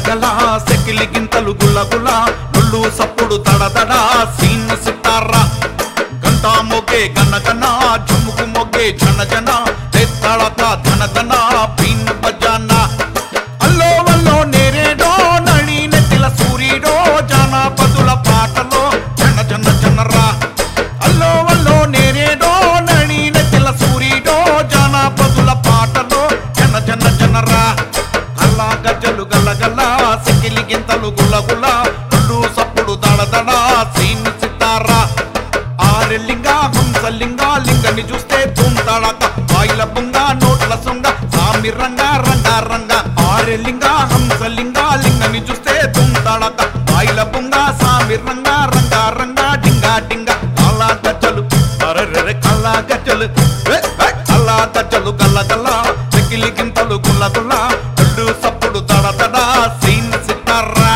గలగల సెకిలి గింతలు గుల్లగుల ఒళ్ళు సప్పుడు తడదడ సీన్ సితారా గంటా మొగే గన గన జుముకు మొగే జన జన తెత్తడక ధన ధన పీన్ బజానా అల్లో వల్లో నేరేడో నళి నెత్తిల సూర్యుడో జానపదుల పాటలో జన జన జనరా అల్లో వల్లో నేరేడో నళి నెత్తిల సూర్యుడో జానపదుల పాటలో జన జన జనరా అల్లా గజ్జలు గలగల సికిలి గింతలు గులగుల ఒళ్ళు సప్పుడు దడదడ సీన్ సితారా ఆరెల్లింగా హంసలింగా లింగని చూస్తే తుంతడక బాయిల బుంగ నోట్ల సొంగ సామి రంగ రంగ రంగ ఆరెల్లింగా హంసలింగా లింగని చూస్తే తుంతడక బాయిల బుంగ సామి రంగ రంగ రంగ డింగా డింగ కల్లా గజ్జలు అరెరెరె కల్లా గజ్జలు ఏ, ఏ, కల్లా గజ్జలు గల్ల గల్ల చెకిలి గింతలు గుల్ల గుల్ల ఒళ్ళు సప్పుడు దడ దడ సీన్ సితారా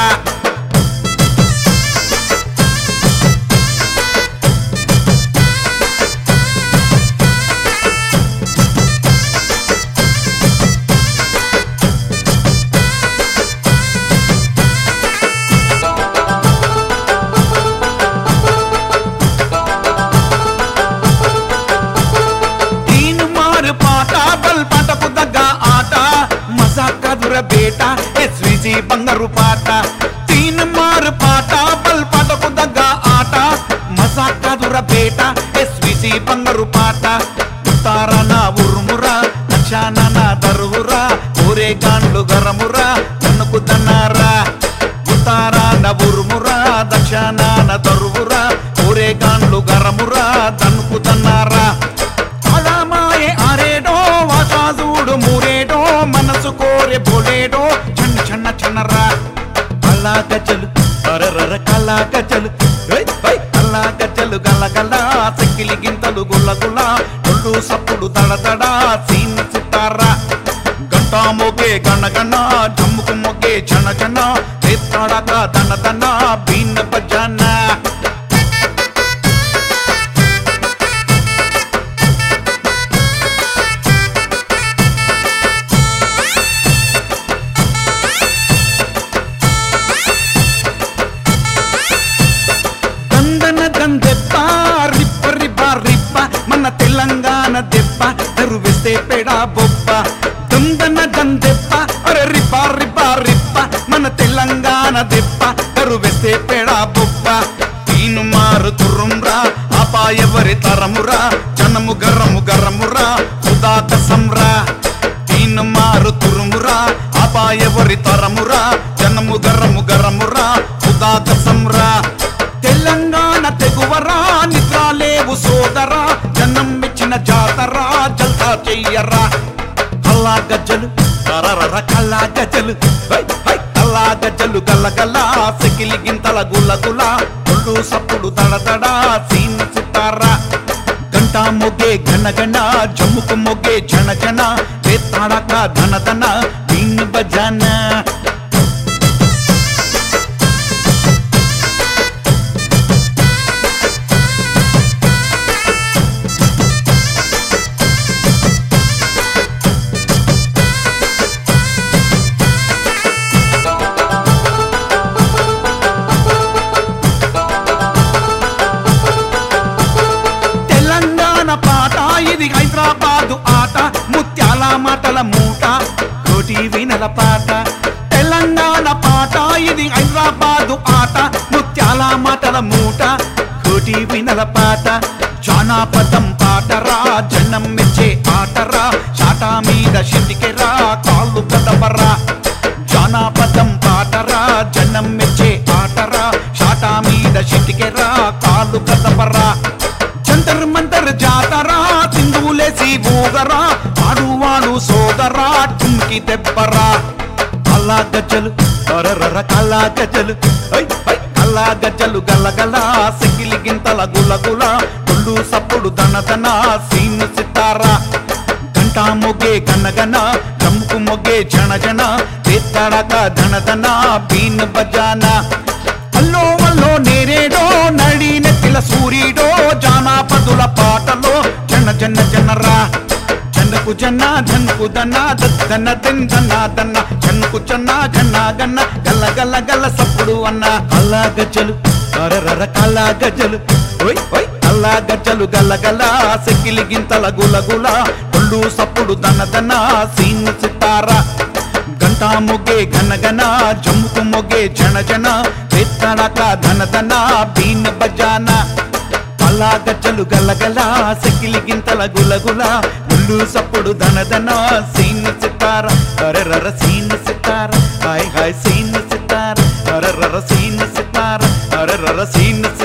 దీని మారు పాట బల్ పాటకు దగ్గ ఆట మజాక దుర బేట ఎస్విజి బంగారు పాట దీని మారు పాట బల్ పాటకు దగ్గ ఆట మజాక దుర బేట ఎస్విజి బంగారు పాట ఉత్తారన ఉరుమురా దక్షాన దరువురా ఊరే గాండ్లు గరమురా తనకు తన్నారా ఉత్తారాన ఉరుమురా దక్షాన దరువురా ఊరే గాండ్లు గరమురా తనుకు తన్నారా అలమాయే ఆరేడో వాసాజుడు మూరేడో మనసు కోరే బోలేడో చన్న చన్న చన్నరా అల్లా గజలు అరరర కల్లా గజలు అల్లా గజలు గల గల సెక్కిలి గింతలు గుల్ల గుల్ల ఒళ్ళు సప్పుడు తడ తడ సీన్ సితారా గంటా మోగే గణ గణ జమ్ముకు మొగే జన జన తేత్తడక దన దన బీన్ బజానా దందన దందెప్ప రిప్ప రిప్ప రిప్ప మన తెలంగాణ దెబ్బ తెరువేస్తే పెడా బొబ్బ దందన దందెప్ప అరే రిప్ప రిప్ప రిప్ప మన తెలంగాణ దెబ్బ తెరువేస్తే పెడా బొబ్బ తీను మారు తుర్రుమ్రా ఆపా ఎవరి తరమురా జనము గరము గరమురా ఉదాత సంరా తీను మారు తురుమురా ఆపా ఎవరి తరమురా జనము గరము గరమురా ఉదాత సంరా తెలంగాణ తెగువరా నిద్రాలేవు సోదరా జనం మెచ్చిన జాతరా జల్తా చెయ్యరా కల్లా గజ్జలు కరరర కల్లా గజ్జలు హై, హై, కల్లా గజ్జలు గల్ల గల్ల సెకిలి గింతల గుల్ల గుల ఒళ్ళు సప్పుడు తడ తడ సీన్ సితారా గంటా మొగే ఘన ఘన జమ్ముకు మొగే జన జన తడక ధన ధన బీన్ బజానా తెలంగాణ పాట ఇది హైదరాబాదు ఆట ముత్యాల మాటల మూట కోటి వినల పాట తెలంగాణ పాట ఇది హైదరాబాదు ఆట ముత్యాల మాటల మూట కోటి వినల పాట జానాపదం పాటరా జనం మెచ్చే ఆటరా చాటా మీద షింటికెరా కాళ్ళు కదపరా జానాపదం పాటరా జనం మెచ్చే ఆటరా షాటా మీద షింటికెరా కాళ్ళు కదపరా జంతర్ మంతర్ జాతరా సింధువులేసి ఊగరా ఆడువాడు సోదరా టుమ్కి దెబ్బరా కల్లా గజ్జలు అరరర కల్లా గజ్జలు ఐ, ఐ, కల్లా గజ్జలు గల్ల గల్ల సిగిలి గింతల గుల గుల ఒళ్ళు సప్పుడు దన దన సీన్ సితారా గంటా మొగే గన గన జమ్ముకు మొగే జన జన తేత్తడక ధన ధన బీన్ బజానా అల్లో వల్లో నేరేడో నడి నెత్తిల సూర్యుడో జానాపదుల పాటలో జన జన జనరా జనకు జన్కు జన్న ధన్కు దన్న దన్న దన్ దన్న దన్న జన్కు చన్న గన్న గన్న గల్ల గల్ల గల్ల సప్పుడు అన్న అల్లా గజ్జలు అరరర కల్లా గజ్జలు ఓయ్ ఓయ్ అల్లా గజ్జలు గల్ల గల్ల సెక్కిలి గింతల గుల గుల ఒళ్ళు సప్పుడు దన్న దన్న సీన్ సితారా గంటా మొగే ఘన గన జమ్ముకు మొగే జన జన పెత్తడక ధన ధన బీన్ బజానా అలా గజ్జలు గలగల సెకిలి గింతల గులగుల గుళ్ళు సప్పుడు ధన ధన సీన్ సితార అరరర సీన్ సితార హాయ్ హాయ్ సీన్ సితార అరరర సీన్ సితార అరరర సీన్